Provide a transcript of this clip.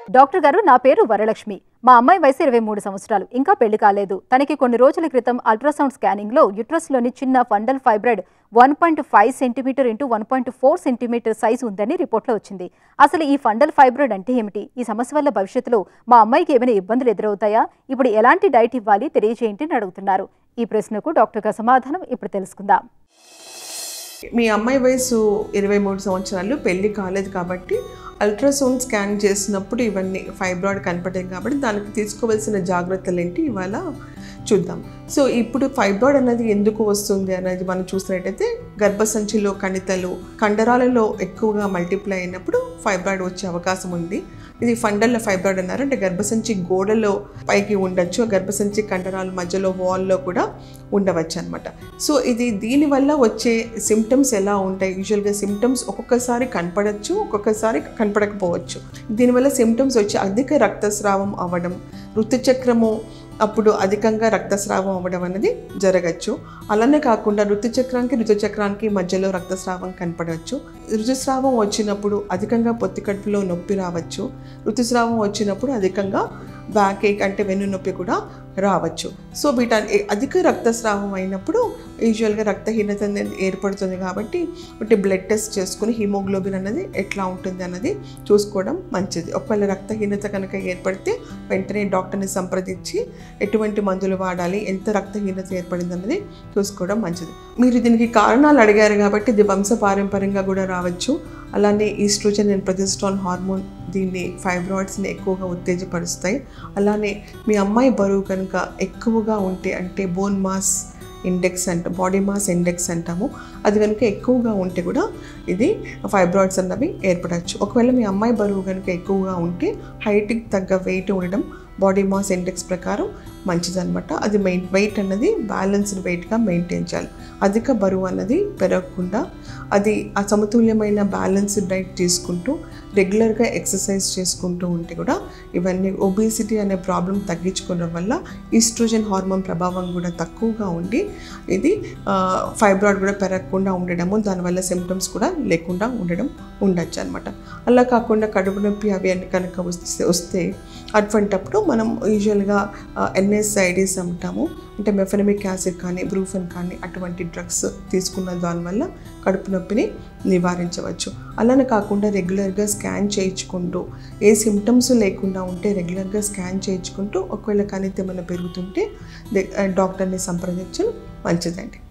doctor గారు నా పేరు వరలక్ష్మి మా అమ్మాయి వయసు ఇరవై మూడు సంవత్సరాలు ఇంకా పెళ్లి కాలేదు తనకి కొన్ని రోజుల క్రితం అల్ట్రాసౌండ్ స్కానింగ్ లో యుట్రస్ లోని చిన్న fundal fibroid one point five centimetre into one point four centimetre size ఉందని రిపోర్ట్లో వచ్చింది అసలు ఈ ఫండల్ ఫైబ్రాయిడ్ అంటే ఏమిటి ఈ సమస్య వల్ల భవిష్యత్తులో మా అమ్మాయికి ఏమైనా ఇబ్బందులు ఎదురవుతాయా ఇప్పుడు ఎలాంటి డైట్ ఇవ్వాలి తెలియజేయండి అని అడుగుతున్నారు ఈ ప్రశ్నకు డాక్టర్ గారి సమాధానం ఇప్పుడు తెలుసుకుందాం మీ అమ్మాయి వయసు ఇరవై మూడు సంవత్సరాలు పెళ్లి కాలేదు కాబట్టి అల్ట్రాసౌండ్ స్కాన్ చేసినప్పుడు ఇవన్నీ ఫైబ్రాయిడ్ కనపడాయి కాబట్టి దానికి తీసుకోవాల్సిన జాగ్రత్తలు ఏంటి ఇవాళ చూద్దాం సో ఇప్పుడు ఫైబ్రాయిడ్ అనేది ఎందుకు వస్తుంది అనేది మనం చూసినట్టయితే గర్భసంచిలో కణితలు కండరాలలో ఎక్కువగా మల్టిప్లై అయినప్పుడు ఫైబ్రాయిడ్ వచ్చే అవకాశం ఉంది ఇది ఫండల్ ఫైబ్రాయిడ్ అన్నారు అంటే గర్భసంచి గోడలో పైకి ఉండొచ్చు గర్భసంచి కండరాల మధ్యలో వాల్లో కూడా ఉండవచ్చు అనమాట సో ఇది దీనివల్ల వచ్చే సిమ్టమ్స్ ఎలా ఉంటాయి యూజువల్గా సిమ్టమ్స్ ఒక్కొక్కసారి కనపడచ్చు ఒక్కొక్కసారి కనపడకపోవచ్చు దీనివల్ల సిమ్టమ్స్ వచ్చి అధిక రక్తస్రావం అవ్వడం ఋతుచక్రము అప్పుడు అధికంగా రక్తస్రావం అవ్వడం అనేది జరగచ్చు అలానే కాకుండా ఋతుచక్రానికి ఋతుచక్రానికి మధ్యలో రక్తస్రావం కనపడవచ్చు ఋతుస్రావం వచ్చినప్పుడు అధికంగా పొత్తి కడుపులో నొప్పి రావచ్చు ఋతుస్రావం వచ్చినప్పుడు అధికంగా బ్యాక్ ఏక్ అంటే వెన్ను నొప్పి కూడా రావచ్చు సో వీట అధిక రక్తస్రావం అయినప్పుడు యూజువల్గా రక్తహీనత అనేది ఏర్పడుతుంది కాబట్టి ఒకటి బ్లడ్ టెస్ట్ చేసుకుని హిమోగ్లోబిన్ అనేది ఎట్లా ఉంటుంది అన్నది చూసుకోవడం మంచిది ఒకవేళ రక్తహీనత కనుక ఏర్పడితే వెంటనే డాక్టర్ని సంప్రదించి ఎటువంటి మందులు వాడాలి ఎంత రక్తహీనత ఏర్పడింది అన్నది చూసుకోవడం మంచిది మీరు దీనికి కారణాలు అడిగారు కాబట్టి ఇది వంశ పారంపర్యంగా కూడా రావచ్చు అలానే ఈస్ట్రోజన్ అండ్ ప్రొజెస్ట్రాన్ హార్మోన్ దీన్ని ఫైబ్రాయిడ్స్ని ఎక్కువగా ఉత్తేజపరుస్తాయి అలానే మీ అమ్మాయి బరువు కనుక ఎక్కువగా ఉంటే అంటే బోన్ మాస్ ఇండెక్స్ అంట బాడీ మాస్ ఇండెక్స్ అంటాము అది కనుక ఎక్కువగా ఉంటే కూడా ఇది ఫైబ్రాయిడ్స్ అన్నవి ఏర్పడవచ్చు ఒకవేళ మీ అమ్మాయి బరువు కనుక ఎక్కువగా ఉంటే హైట్కి తగ్గ వెయిట్ ఉండడం బాడీ మాస్ ఇండెక్స్ ప్రకారం మంచిదన్నమాట అది మెయిన్ వెయిట్ అన్నది బ్యాలెన్స్డ్ వెయిట్గా మెయింటైన్ చేయాలి అధిక బరువు అన్నది పెరగకుండా అది అసమతుల్యమైన బ్యాలెన్స్డ్ డైట్ తీసుకుంటూ రెగ్యులర్గా ఎక్సర్సైజ్ చేసుకుంటూ ఉంటే కూడా ఇవన్నీ ఒబేసిటీ అనే ప్రాబ్లం తగ్గించుకోవడం వల్ల ఈస్ట్రోజన్ హార్మోన్ ప్రభావం కూడా తక్కువగా ఉండి ఇది ఫైబ్రాయిడ్ కూడా పెరగకుండా ఉండడము దానివల్ల సిమ్టమ్స్ కూడా లేకుండా ఉండడం ఉండొచ్చు అనమాట అలా కాకుండా కడుపు నొప్పి అవి అన్ని కనుక వస్తే వస్తే అటువంటప్పుడు మనం యూజువల్గా ఎన్ఎస్ఐడిస్ అంటాము అంటే మెఫెనమిక్ యాసిడ్ కానీ బ్రూఫెన్ కానీ అటువంటి డ్రగ్స్ తీసుకున్న దానివల్ల కడుపు నొప్పిని నివారించవచ్చు అలానే కాకుండా రెగ్యులర్గా స్కాన్ చేయించుకుంటూ ఏ సిమ్టమ్స్ లేకుండా ఉంటే రెగ్యులర్గా స్కాన్ చేయించుకుంటూ ఒకవేళ కణితి ఏమైనా పెరుగుతుంటే డాక్టర్ని సంప్రదించడం మంచిదండి